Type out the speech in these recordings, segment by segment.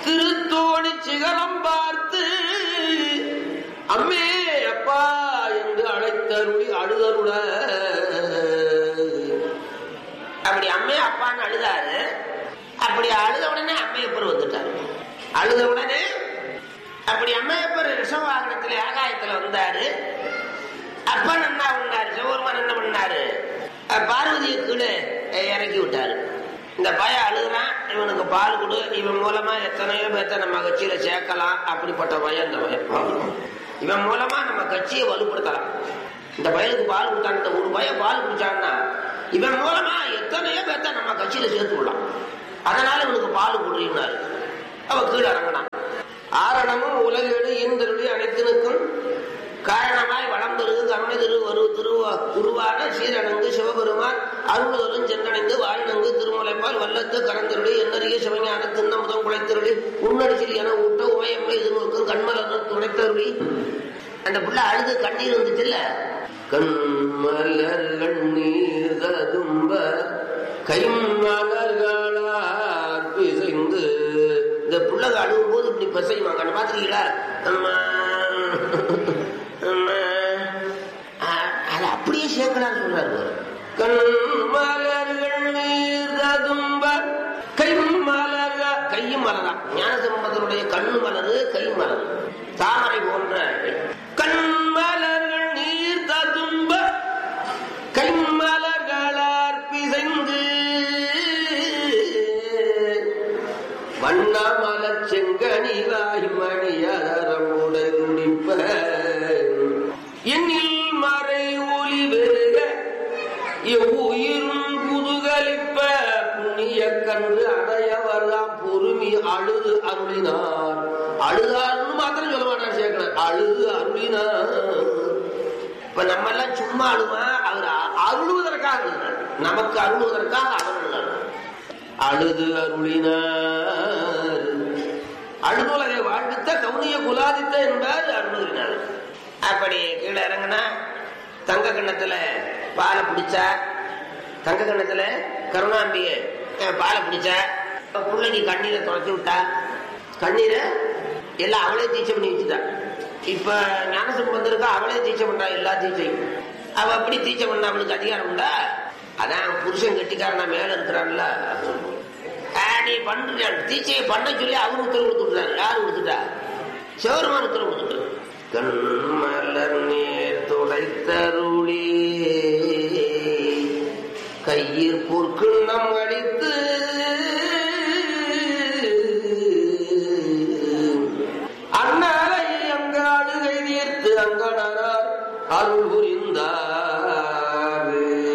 திருத்தோணி சிகரம் பார்த்து அம்மே அப்பா என்று அழைத்தருளி அழுதருட அப்படி அம்மே அப்பான்னு அழுதாரு அப்படி அழுத உடனே அம்மையப்பர் வந்துட்டாரு அழுத உடனே அப்படி அம்மையப்பர் ரிஷவாகனத்துல ஆகாயத்துல வந்தாரு அப்பன் என்ன பண்ணாரு சிவபெருமான் என்ன பண்ணாரு அஹ் பார்வதியை கீழே அஹ் இறக்கி விட்டாரு இந்த பையன் அழுகுறான் இவனுக்கு பால் கொடு இவன் மூலமா எத்தனையோ பேர்த்த நம்ம கட்சியில சேர்க்கலாம் அப்படிப்பட்ட பையன் இந்த பையன் இவன் மூலமா நம்ம கட்சியை வலுப்படுத்தலாம் இந்த பையனுக்கு பால் கொடுத்தான் இந்த ஒரு பையன் பால் குடிச்சான்னா இவன் மூலமா எத்தனையோ பேர்த்த நம்ம கட்சியில சேர்த்து விடலாம் அதனால இவனுக்கு பால் கொடுறாரு அவ கீழே இறங்கினான் ஆரணமும் உலகேடு ஈந்தருளி அனைத்தினுக்கும் காரணமாய் வளம் பெருகு கருணை திரு ஒரு திருவா உருவான சீரணங்கு சிவபெருமான் அருள்தொரும் சென்றடைந்து வாழ்நங்கு திருமலைப்பால் வல்லத்து கரந்தருளி எண்ணறிய சிவஞான தின்ன முதம் குலைத்தருளி உன்னடிச்சில் என ஊட்ட உமையம்மை எதிர்நோக்கும் கண்மலர் துணைத்தருளி அந்த புள்ள அழுது கண்ணீர் வந்துச்சுல்ல கண்மலர் கண்ணீர் ததும்ப கைமலர்களார் பிசைந்து இந்த புள்ளக அழுகும் போது இப்படி பிசைவாங்க அந்த பாத்துருக்கீங்களா அம்மா அம்மா. அ- அது அப்படியே சேர்க்கலாம் சொல்றாரு கண்மலர்கள் நீர் ததும்ப கைமலர் கையும் மலரா ஞானசம்பந்தனுடைய கண்ணு மலரு கை மலரு தாமரை போன்ற கண்மலர்கள் நீர் ததும்ப கைமலர்களார் பிசைந்து வண்ணமலர் செங்கனிவாய் மணியரம் உடை துடிப்ப எண்ணில் மறை ஒளி பெருக எவ்வுயிரும் குதுகலிப்ப புண்ணிய கன்று அடையவர்தாம் பொறுமி அழுது அருளினார் அழுதார்னு மாத்திரம் சொல்ல மாட்டார் சேர்க்கணும் அழுது அருளினார் இப்ப நம்ம எல்லாம் சும்மா அழுவா அவர் அ- அருளுவதற்காக அழுதார் நமக்கு அருளுவதற்காக அவர் அழுதார் அழுது அருளினார் அழுதுலகை வாழ்வித்த கவுனிய குலாதித்த என்பார் அருளுகிறார் அப்படி கீழே இறங்கினா தங்க கிண்ணத்துல பாலை பிடிச்சா தங்க கிண்ணத்துல கருணாம்பிய அஹ், பாலை பிடிச்சா பிள்ளைக்கு கண்ணீரை துடைச்சி விட்டா கண்ணீரை எல்லாம் அவளே தீட்சை பண்ணி வச்சுட்டா இப்ப ஞானசம்பந்தருக்கு அவளே தீட்சை பண்றா எல்லா தீட்சையும் அவ அப்படி தீட்சை பண்ண அவளுக்கு அதிகாரம் உண்டா அதான் புருஷன் கெட்டிக்காரனா மேல இருக்கிறான்ல ஆ, நீ பண்ற தீட்சையை பண்ண சொல்லி அவர் உத்தரவு கொடுத்துட்டாரு யாரு கொடுத்துட்டா சிவருமான் உத்தரவு கொடுத்துட்டாரு கண்மலர் நீர் துடைத்தருளி கையில் பொற்குண்ணம் அடித்து அண்ணாலை அங்க அழுகை தீர்த்து அங்கனார் அருள் புரிந்தார்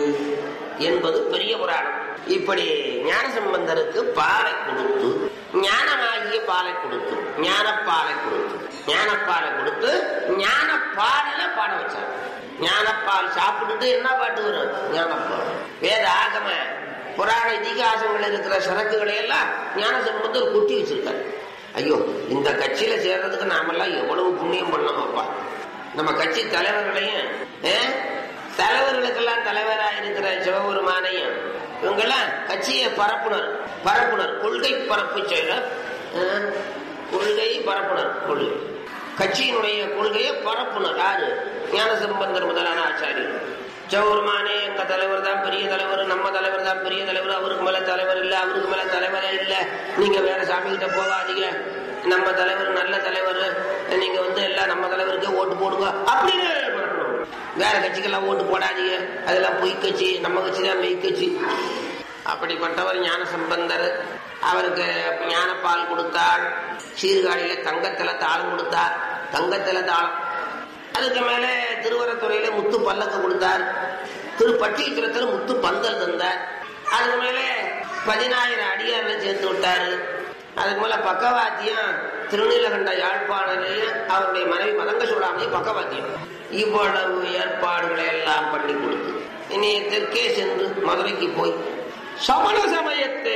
என்பது பெரிய புராணம் இப்படி ஞான சம்பந்தருக்கு பாலை கொடுத்து ஞானமாகிய பாலை கொடுத்து ஞானப்பாலை கொடுத்து ஞானப்பாலை கொடுத்து ஞானப்பாடல பாட வச்சார் ஞானப்பால் சாப்பிட்டுட்டு என்ன பாட்டு வரும் ஞானப்பால் வேத ஆகம புராண இதிகாசங்கள் இருக்கிற சரக்குகளை எல்லாம் ஞான சம்பந்தர் குட்டி வச்சிருக்காரு ஐயோ இந்த கட்சியில சேர்றதுக்கு நாமெல்லாம் எவ்வளவு புண்ணியம் பண்ணோமப்பா நம்ம கட்சி தலைவர்களையும் ஆ, தலைவர்களுக்கெல்லாம் தலைவரா இருக்கிற சிவபெருமானையும் இவங்கெல்லாம் கட்சியை பரப்புனர் பரப்புனர் கொள்கை பரப்பு செயலர் ஆ, கொள்கை பரப்புனர் கொள்கை கட்சியினுடைய கொள்கையை பரப்புனர் யாரு ஞானசம்பந்தர் முதலான ஆச்சாரியர் சிவபெருமானே எங்க தலைவர் தான் பெரிய தலைவர் நம்ம தலைவர் தான் பெரிய தலைவர் அவருக்கு மேல தலைவர் இல்ல அவருக்கு மேல தலைவரே இல்ல நீங்க வேற சாமி கிட்ட போகாதீங்க நம்ம தலைவர் நல்ல தலைவர் நீங்க வந்து எல்லாம் நம்ம தலைவருக்கே ஓட்டு போடுங்க அப்படின்னு பரப்பணும். வேற கட்சிக்கெல்லாம் ஓட்டு போடாதீங்க அதெல்லாம் பொய் கட்சி நம்ம கட்சி தான் மெய் கட்சி அப்படிப்பட்டவர் ஞான சம்பந்தர் அவருக்கு ஞானப்பால் கொடுத்தாள் சீர்காழியில தங்கத்துல தாளம் கொடுத்தார் தங்கத்துல தாளம் அதுக்கு மேல திருவரத்துறையில முத்து பல்லக்கு கொடுத்தார் திருப்பட்டீச்சுரத்துல முத்து பந்தல் தந்தார் அதுக்கு மேல பதினாயிரம் அடியார்ல சேர்த்து விட்டாரு அதுக்கு மேல பக்கவாத்தியம் திருநீலகண்ட யாழ்ப்பாணரையும் அவருடைய மனைவி மதங்க சூடாமையும் பக்கவாத்தியம் இவ்வளவு ஏற்பாடுகளை எல்லாம் பண்ணி கொடுத்து இனி தெற்கே சென்று மதுரைக்கு போய் சமண சமயத்தை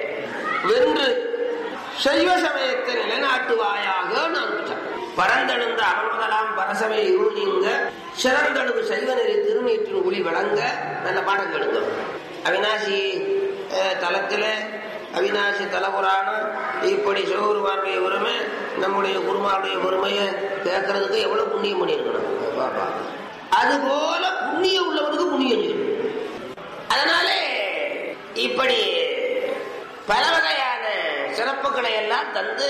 வென்று சைவ சமயத்தை நிலைநாட்டுவாயாக நான் பரந்தெழுந்த அவன் முதலாம் பரசவை இருள் நீங்க சிறந்தளவு சைவ நெறி திருநீற்றின் ஒளி விளங்க நல்ல பாடம் கேளுங்க அவினாசி அஹ், தலத்துல அவிநாசி தலபுராணம் இப்படி சிவபெருமானுடைய பெருமை நம்முடைய குருமாவுடைய பெருமையை கேட்கறதுக்கு எவ்வளவு புண்ணியம் பண்ணியிருக்கணும் பாப்பா அதுபோல புண்ணியம் உள்ளவனுக்கு புண்ணியம் செய்யணும் அதனாலே இப்படி பல வகையான சிறப்புகளை எல்லாம் தந்து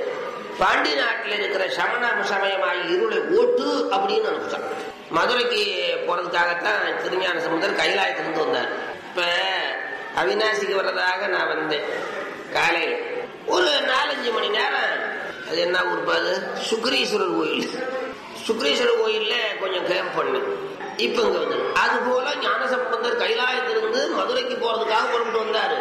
பாண்டி நாட்டில் இருக்கிற சமண சமயமாய் இருளை ஓட்டு அப்படின்னு அனுப்பிச்சான் மதுரைக்கு போறதுக்காகத்தான் திருஞான சமுதர் கைலாயத்திலிருந்து வந்தார் இப்ப அவினாசிக்கு வர்றதாக நான் வந்தேன் காலையில் ஒரு நாலஞ்சு மணி நேரம் அது என்ன ஊர் அது சுக்ரீஸ்வரர் கோயில் சுக்ரீஸ்வரர் கோயில்ல கொஞ்சம் கேம்ப் பண்ணேன் இப்ப இங்க வந்து அது போல ஞானசம்பந்தர் கைலாயத்திலிருந்து மதுரைக்கு போறதுக்காக புறப்பட்டு வந்தாரு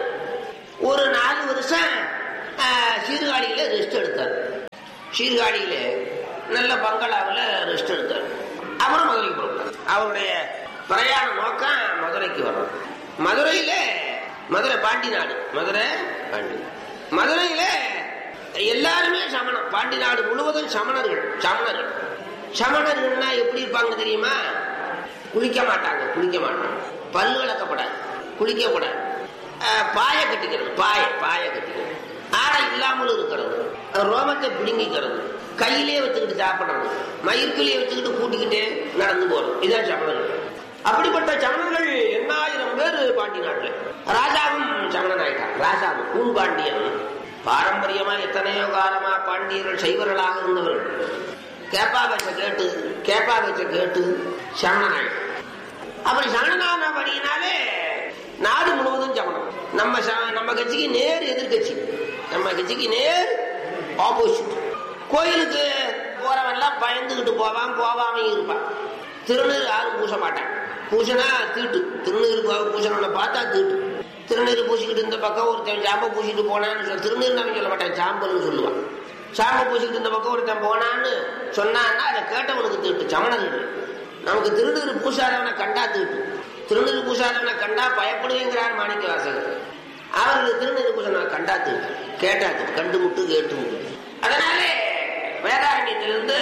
ஒரு நாலு வருஷம் ஆஹ், சீர்காழியில ரெஸ்ட் எடுத்தார் சீர்காழியில நல்ல பங்களாவில் ரெஸ்ட் எடுத்தார் அப்புறம் மதுரைக்கு புறப்பட்டார் அவருடைய பிரயாண நோக்கம் மதுரைக்கு வரும் மதுரையில மதுரை பாண்டி நாடு மதுரை பாண்டி மதுரையில எல்லாருமே சமணம் பாண்டி நாடு முழுவதும் சமணர்கள் சமணர்கள் சமணர்கள்னா எப்படி இருப்பாங்க தெரியுமா குளிக்க மாட்டாங்க குளிக்க மாட்டாங்க பல்லு விளக்கப்படாது குளிக்க கூடாது அஹ், பாய கட்டிக்கிறது பாய பாய கட்டிக்கிறது ஆடை இல்லாமல் இருக்கிறது ரோமத்தை பிடுங்கிக்கிறது கையிலே வச்சுக்கிட்டு சாப்பிடுறது மயிர்கிலேயே வச்சுக்கிட்டு கூட்டிக்கிட்டே நடந்து போறது இதான் சமணர்கள் அப்படிப்பட்ட சமணர்கள் எண்ணாயிரம் பேர் பாண்டி நாட்டுல ராஜாவும் சமணன் ஆயிட்டான் ராஜாவும் கூன் பாண்டியன் பாரம்பரியமா எத்தனையோ காலமா பாண்டியர்கள் சைவர்களாக இருந்தவர்கள் கேப்பா பேச்ச கேட்டு கேப்பா பேச்ச கேட்டு சமணன் ஆயிட்டான் அப்படி சமணனானபடியினாலே நாடு முழுவதும் சமணம் நம்ம ச- நம்ம கட்சிக்கு நேர் எதிர்கட்சி நம்ம கட்சிக்கு நேர் ஆப்போசிட் கோயிலுக்கு போறவன்லாம் பயந்துகிட்டு போவான் போவாம இருப்பான் திருநீர் யாரும் பூச மாட்டான் பூசினா தீட்டு திருநீர் பா- பூசணவனை பார்த்தா தீட்டு திருநீர் பூசிக்கிட்டு இந்த பக்கம் ஒருத்தன் சாம்பை பூசிட்டு போனான்னு சொல்ல திருநீர் நம்ம சொல்ல மாட்டான் சாம்பல்னு சொல்லுவான் சாம்பை பூசிக்கிட்டு இந்த பக்கம் ஒருத்தன் போனான்னு சொன்னான்னா அதை கேட்டவனுக்கு தீட்டு சமணர்கள் நமக்கு திருநீர் பூசாதவனை கண்டா தீட்டு திருநீர் பூசாதவனை கண்டா பயப்படுவேங்கிறார் மாணிக்க வாசகர் அவர்களுக்கு திருநீர் பூசணவனை கண்டா தீட்டு கேட்டா தீட்டு கண்டு முட்டு கேட்டு முட்டு அதனாலே வேதாரண்யத்திலிருந்து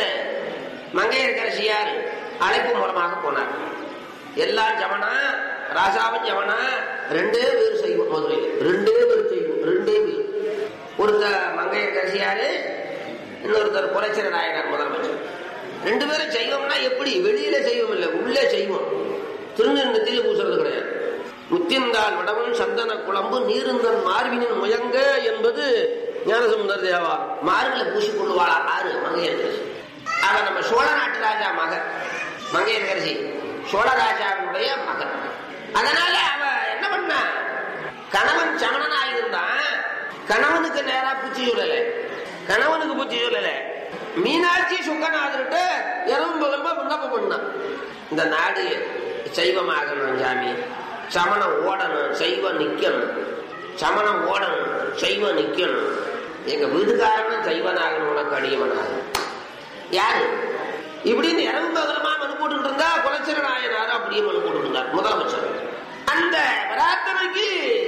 மங்கையர்கரசியார் அழைப்பு மூலமாக போனார் எல்லாம் ஜமனா ராசாவும் ஜமனா ரெண்டே பேர் செய்வோம் மதுரையில் ரெண்டே பேர் செய்வோம் ரெண்டே பேர் ஒருத்தர் மங்கையர்கரசியாரு இன்னொருத்தர் குறைச்சர நாயனார் முதலமைச்சர் ரெண்டு பேரும் செய்வோம்னா எப்படி வெளியில செய்வோம் இல்லை உள்ளே செய்வோம் திருநீர் நெத்தியில பூசுறது கிடையாது முத்தியந்தால் வடவன் சந்தன குழம்பு நீருந்தன் மார்பினின் முயங்க என்பது ஞானசமுந்தர் தேவாரம் மார்பில பூசிக்கொள்ளுவாளா ஆறு மங்கையர்கரசி அவன் நம்ம சோழ நாட்டு ராஜா மகன் மங்கையர்கரசி சோழராஜாவினுடைய மகன் அதனால அவ என்ன பண்ணா கணவன் சமணனா இருந்தான் கணவனுக்கு நேரா புத்தி சொல்லல கணவனுக்கு புத்தி சொல்லல மீனாட்சி சுங்கநாதர்கிட்ட இரவும் பகலுமா விண்ணப்பம் பண்ணான் இந்த நாடு சைவமாகணும் சாமி சமணம் ஓடணும் சைவம் நிக்கணும் சமணம் ஓடணும் சைவம் நிக்கணும் எங்க வீட்டுக்காரனும் சைவனாகணும் உனக்கு அடியவனாகணும் யாரு இப்படின்னு இரவு பகலமா மனு போட்டுக்கிட்டு இருந்தா குலச்சிர நாயனார் அப்படியே மனு போட்டு இருந்தார் முதலமைச்சர் அந்த பிரார்த்தனைக்கு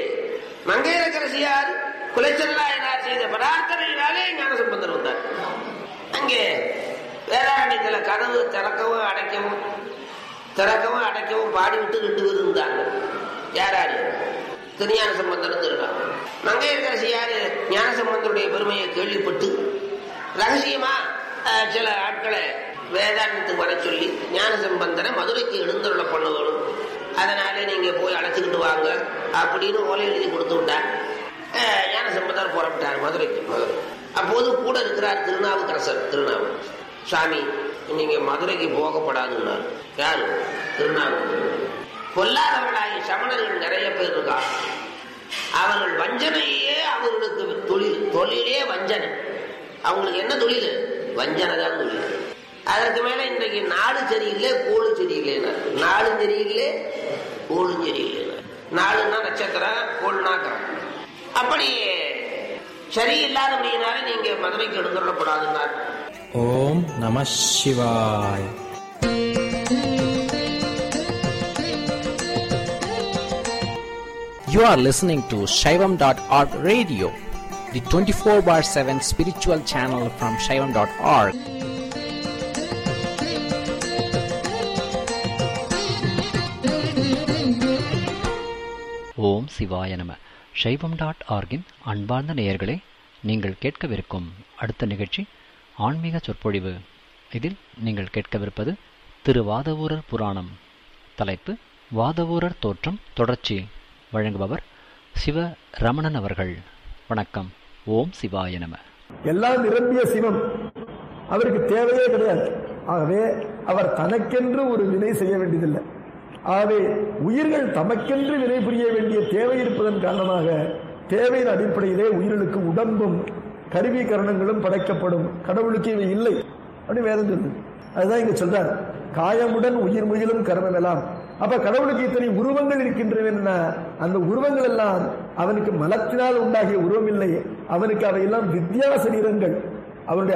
மங்கையரசரசியார் குலச்சிர நாயனார் செய்த பிரார்த்தனையினாலே ஞானசம்பந்தர் வந்தார் அங்கே வேதாரண்யத்துல கதவு திறக்கவும் அடைக்கவும் திறக்கவும் அடைக்கவும் பாடிவிட்டு ரெண்டு பேர் இருந்தாங்க யார் யாரு திருஞான சம்பந்தர் இருக்காங்க மங்கையரசியார் ஞான சம்பந்தருடைய பெருமையை கேள்விப்பட்டு ரகசியமா அஹ், சில ஆட்களை வேதாந்தத்துக்கு வர சொல்லி ஞான சம்பந்தரை மதுரைக்கு எழுந்தருள பண்ண வேணும் அதனால நீங்க போய் அழைச்சிக்கிட்டு வாங்க அப்படின்னு ஓலை எழுதி கொடுத்து விட்டார் அஹ், ஞான சம்பந்தர் புறப்பட்டார் மதுரைக்கு மதுரை அப்போது கூட இருக்கிறார் திருநாவுக்கரசர் திருநாவுக்கரசர் சாமி நீங்க மதுரைக்கு போகப்படாதுன்னார் யாரு திருநாவுக்கரசர் பொல்லாதவர்களாகிய சமணர்கள் நிறைய பேர் இருக்கா அவர்கள் வஞ்சனையே அவர்களுக்கு தொழில் தொழிலே வஞ்சனை அவங்களுக்கு என்ன தொழில் வஞ்சனை தான் தொழில் அதற்கு மேல இன்றைக்கு நாடு சரியில்லை கோடு சரியில்லை நாடும் சரியில்லை கோடும் சரியில்லை நாடுன்னா நட்சத்திரம் கோள்னா கிரகம் அப்படி சரியில்லாதபடியினால நீங்க மதுரைக்கு எடுத்துடப்படாதுன்னார் ஓம் நம சிவாய் You are listening to Shaivam.org radio, the 24 bar 7 spiritual channel from Shaivam.org. ஓம் சிவாய நம சைவம் டாட் ஆர்கின் அன்பார்ந்த நேயர்களே நீங்கள் கேட்கவிருக்கும் அடுத்த நிகழ்ச்சி ஆன்மீக சொற்பொழிவு இதில் நீங்கள் கேட்கவிருப்பது திரு வாதவூரர் புராணம் தலைப்பு வாதவூரர் தோற்றம் தொடர்ச்சி வழங்குபவர் சிவ ரமணன் அவர்கள் வணக்கம் ஓம் சிவாய நம எல்லாம் நிரம்பிய சிவம் அவருக்கு தேவையே கிடையாது ஆகவே அவர் தனக்கென்று ஒரு வினை செய்ய வேண்டியதில்லை ஆகவே உயிர்கள் தமக்கென்று வினை புரிய வேண்டிய தேவை இருப்பதன் காரணமாக தேவையின் அடிப்படையிலே உயிர்களுக்கு உடம்பும் கருவி கரணங்களும் படைக்கப்படும் கடவுளுக்கு இவை இல்லை அப்படி வேதம் சொல்லுது அதுதான் இங்க சொல்றார் காயமுடன் உயிர் முயிலும் கர்மமெல்லாம் அப்ப கடவுளுக்கு இத்தனை உருவங்கள் இருக்கின்றன அந்த உருவங்கள் எல்லாம் அவனுக்கு மலத்தினால் உண்டாகிய உருவம் இல்லை அவனுக்கு அவையெல்லாம் வித்யா சரீரங்கள் அவனுடைய